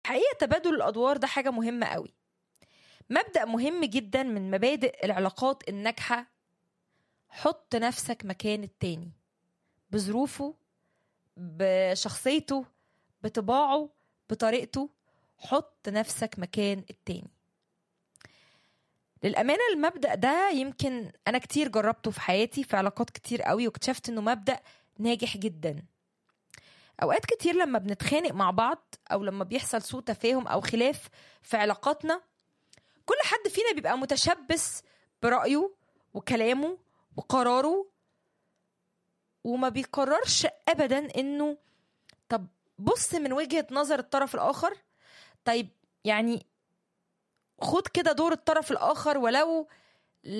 حقيقة تبادل الأدوار ده حاجة مهمة قوي مبدأ مهم جدا من مبادئ العلاقات الناجحة حط نفسك مكان التاني بظروفه بشخصيته بطباعه بطريقته حط نفسك مكان التاني للأمانة المبدأ ده يمكن أنا كتير جربته في حياتي في علاقات كتير قوي واكتشفت إنه مبدأ ناجح جدا أوقات كتير لما بنتخانق مع بعض أو لما بيحصل سوء تفاهم أو خلاف في علاقاتنا كل حد فينا بيبقى متشبث برأيه وكلامه وقراره وما بيقررش أبدا إنه طب بص من وجهة نظر الطرف الآخر طيب يعني خد كده دور الطرف الآخر ولو